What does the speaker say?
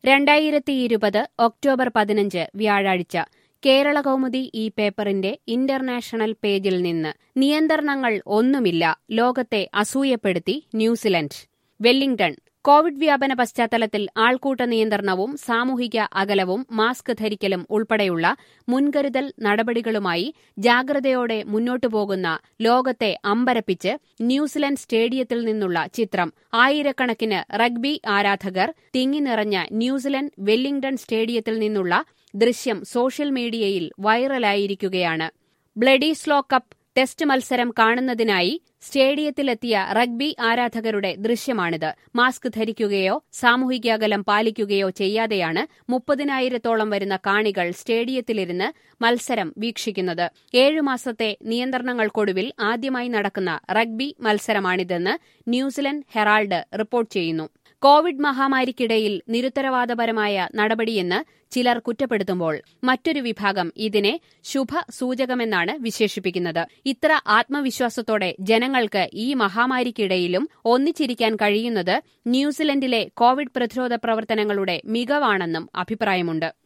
രണ്ടായിരത്തി ഇരുപത് ഒക്ടോബർ പതിനഞ്ച് വ്യാഴാഴ്ച കേരള കൗമുദി ഈ പേപ്പറിന്റെ ഇന്റർനാഷണൽ പേജിൽ നിന്ന് നിയന്ത്രണങ്ങൾ ഒന്നുമില്ല ലോകത്തെ അസൂയപ്പെടുത്തി ന്യൂസിലൻഡ് വെല്ലിംഗ്ടൺ കോവിഡ് വ്യാപന പശ്ചാത്തലത്തിൽ ആൾക്കൂട്ട നിയന്ത്രണവും സാമൂഹിക അകലവും മാസ്ക് ധരിക്കലും ഉൾപ്പെടെയുള്ള മുൻകരുതൽ നടപടികളുമായി ജാഗ്രതയോടെ മുന്നോട്ടു പോകുന്ന ലോകത്തെ അമ്പരപ്പിച്ച് ന്യൂസിലൻഡ് സ്റ്റേഡിയത്തിൽ നിന്നുള്ള ചിത്രം ആയിരക്കണക്കിന് റഗ്ബി ആരാധകർ തിങ്ങിനിറഞ്ഞ ന്യൂസിലൻഡ് വെല്ലിംഗ്ടൺ സ്റ്റേഡിയത്തിൽ നിന്നുള്ള ദൃശ്യം സോഷ്യൽ മീഡിയയിൽ വൈറലായിരിക്കുകയാണ് ബ്ലഡി സ്ലോ കപ്പ് ടെസ്റ്റ് മത്സരം കാണുന്നതിനായി സ്റ്റേഡിയത്തിലെത്തിയ റഗ്ബി ആരാധകരുടെ ദൃശ്യമാണിത് മാസ്ക് ധരിക്കുകയോ സാമൂഹിക അകലം പാലിക്കുകയോ ചെയ്യാതെയാണ് മുപ്പതിനായിരത്തോളം വരുന്ന കാണികൾ സ്റ്റേഡിയത്തിലിരുന്ന് മത്സരം വീക്ഷിക്കുന്നത് ഏഴു മാസത്തെ നിയന്ത്രണങ്ങൾക്കൊടുവിൽ ആദ്യമായി നടക്കുന്ന റഗ്ബി മത്സരമാണിതെന്ന് ന്യൂസിലൻഡ് ഹെറാൾഡ് റിപ്പോർട്ട് ചെയ്യുന്നു കോവിഡ് മഹാമാരിക്കിടയിൽ നിരുത്തരവാദപരമായ നടപടിയെന്ന് ചിലർ കുറ്റപ്പെടുത്തുമ്പോൾ മറ്റൊരു വിഭാഗം ഇതിനെ ശുഭ സൂചകമെന്നാണ് വിശേഷിപ്പിക്കുന്നത് ഇത്ര ആത്മവിശ്വാസത്തോടെ ജനങ്ങൾക്ക് ഈ മഹാമാരിക്കിടയിലും ഒന്നിച്ചിരിക്കാൻ കഴിയുന്നത് ന്യൂസിലൻഡിലെ കോവിഡ് പ്രതിരോധ പ്രവർത്തനങ്ങളുടെ മികവാണെന്നും അഭിപ്രായമുണ്ട്